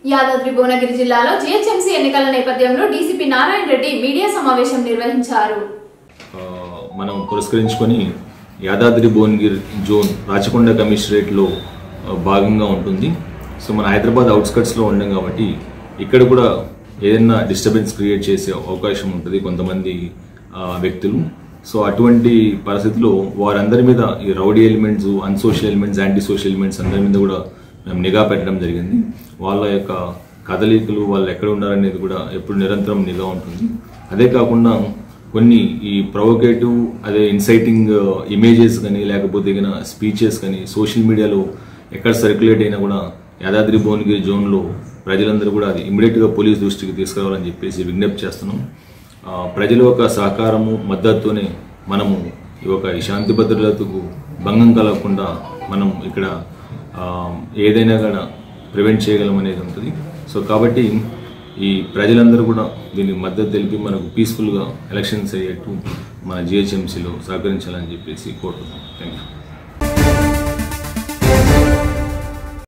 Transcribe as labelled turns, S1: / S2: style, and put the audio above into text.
S1: యాదాద్రి భువనగిరి జిల్లాలో జీహెచ్ఎంసీ ఎన్నికల నేపథ్యంలో డీసీపీ నారాయణ రెడ్డి మీడియా సమావేశం నిర్వహించారు
S2: ఆ, మనం పురస్కరించుకొని యాదాద్రి భువనగిరి జోన్ రాచకొండ కమిషనరేట్లో ఆ, భాగంగా ఉంటుంది సో మన హైదరాబాద్ అవుట్స్కట్స్లో ఉండం కాబట్టి ఇక్కడ కూడా ఏదైనా డిస్టర్బెన్స్ క్రియేట్ చేసే అవకాశం ఉంటుంది కొంతమంది ఆ, వ్యక్తులు సో అటువంటి పరిస్థితిలో వారందరి మీద ఈ rowdy elements unsocial elements anti social elements అందరి మీద కూడా మేము నిఘా పెట్టడం జరిగింది వాళ్ళ యొక్క కదలికలు వాళ్ళు ఎక్కడ ఉన్నారనేది కూడా ఎప్పుడు నిరంతరం నిఘా ఉంటుంది అదే కాకుండా కొన్ని ఈ ప్రొవోకేటివ్ అదే ఇన్సైటింగ్ ఇమేజెస్ కానీ లేకపోతే కానీ స్పీచెస్ కానీ సోషల్ మీడియాలో ఎక్కడ సర్క్యులేట్ అయినా కూడా యాదాద్రి భువనగిరి జోన్లో ప్రజలందరూ కూడా అది ఇమీడియట్గా పోలీస్ దృష్టికి తీసుకురావాలని చెప్పేసి విజ్ఞప్తి చేస్తున్నాం ఆ, ప్రజల యొక్క సహకారము మద్దతుతోనే మనము ఈ యొక్క ఈ శాంతి భద్రతకు భంగం కలగకుండా మనం ఇక్కడ ఆ, ఏదైనా కూడా ప్రివెంట్ చేయగలం అనేది ఉంటుంది సో కాబట్టి ఈ ప్రజలందరూ కూడా దీనికి మద్దతు తెలిపి మనకు పీస్ఫుల్గా ఎలక్షన్స్ అయ్యేట్టు మన జిహెచ్ఎంసీలో సహకరించాలని చెప్పేసి కోరుతున్నాం థ్యాంక్ యూ